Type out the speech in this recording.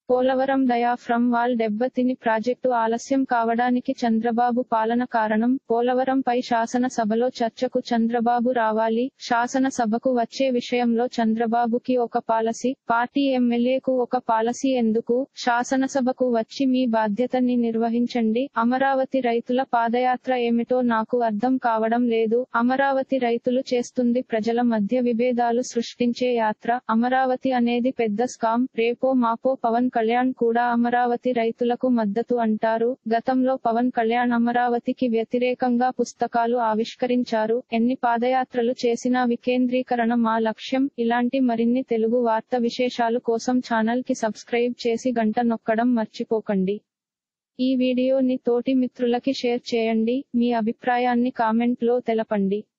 Polavaram diaphragm wall దెబ్బతిని project ఆలస్యం కావడానికి చంద్రబాబు పాలన కారణం పోలవరంపై శాసనసభలో చర్చకు చంద్రబాబు రావాలి శాసనసభకు వచ్చే విషయంలో చంద్రబాబుకి ఒక పాలసీ పార్టీ ఎమ్మెల్యేకు ఒక పాలసీ ఎందుకు శాసనసభకు వచ్చి మీ బాధ్యతని నిర్వహించండి అమరావతి రైతుల పాదయాత్ర ఏమిటో నాకు అర్థం కావడం లేదు అమరావతి రైతులు చేస్తుంది ప్రజల మధ్య విభేదాలు సృష్టించే యాత్ర అమరావతి అనేది పెద్ద స్కామ్ రేపో మాపో పవన్ కళ్యాణ్ కూడా అమరావతి రైతులకు మద్దతు అంటారు గతంలో పవన్ కళ్యాణ్ అమరావతికి వ్యతిరేకంగా పుస్తకాలు ఆవిష్కరించారు ఎన్ని పాదయాత్రలు చేసినా వికేంద్రీకరణ మా లక్ష్యం ఇలాంటి మరిన్ని తెలుగు వార్త విశేషాలు కోసం ఛానల్ కి సబ్స్క్రైబ్ చేసి గంట నొక్కడం మర్చిపోకండి ఈ వీడియోని తోటి మిత్రులకి షేర్ చేయండి మీ అభిప్రాయాన్ని కామెంట్ లో తెలపండి